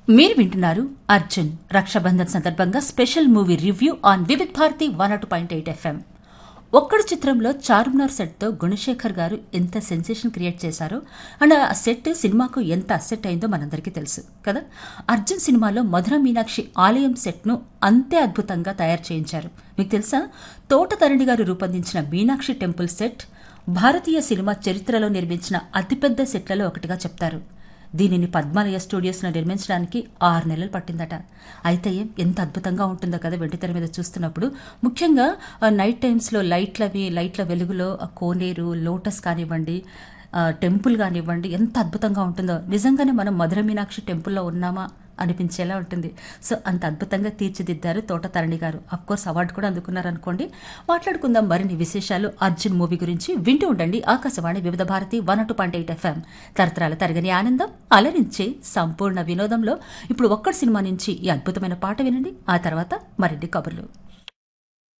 మీరు వింటున్నారు అర్జున్ రక్షాబంధన్ సందర్భంగా special movie review on Vividh Bharati one అటు పాయింట్ ఎయిట్ ఎఫ్ఎం ఒక్కడు చిత్రంలో చార్మినార్ సెట్తో గుణశేఖర్ గారు ఎంత సెన్సేషన్ క్రియేట్ చేశారో అండ్ ఆ సెట్ సినిమాకు ఎంత అసెట్ అయిందో మనందరికీ తెలుసు కదా అర్జున్ సినిమాలో మధుర మీనాక్షి ఆలయం సెట్ను అంతే అద్భుతంగా తయారు చేయించారు మీకు తెలుసా తోటతరణి గారు రూపొందించిన మీనాక్షి టెంపుల్ సెట్ భారతీయ సినిమా చరిత్రలో నిర్మించిన అతిపెద్ద సెట్లలో ఒకటిగా చెప్తారు దీనిని పద్మాలయ స్టూడియోస్లో నిర్మించడానికి ఆరు నెలలు పట్టిందట అయితే ఎంత అద్భుతంగా ఉంటుందో కదా వెండితెర మీద చూస్తున్నప్పుడు ముఖ్యంగా ఆ, నైట్ టైమ్స్లో లైట్లవి లైట్ల వెలుగులో ఆ కోనేరు లోటస్ కానివ్వండి ఆ, టెంపుల్ కానివ్వండి ఎంత అద్భుతంగా ఉంటుందో నిజంగానే మనం మధుర మీనాక్షి టెంపుల్లో ఉన్నామా అనిపించేలా ఉంటుంది సో అంత అద్భుతంగా తీర్చిదిద్దారు తోట తరణి గారు అఫ్ కోర్స్ అవార్డు కూడా అందుకున్నారు అనుకోండి మాట్లాడుకుందాం మరిన్ని విశేషాలు అర్జున్ మూవీ గురించి వింటూ ఉండండి Akashvani Vividh Bharati one two point eight FM తరతరాల తరగని ఆనందం అలరించే సంపూర్ణ వినోదంలో ఇప్పుడు ఒక్కడి సినిమా నుంచి ఈ అద్భుతమైన పాట వినండి ఆ తర్వాత మరిన్ని కబుర్లు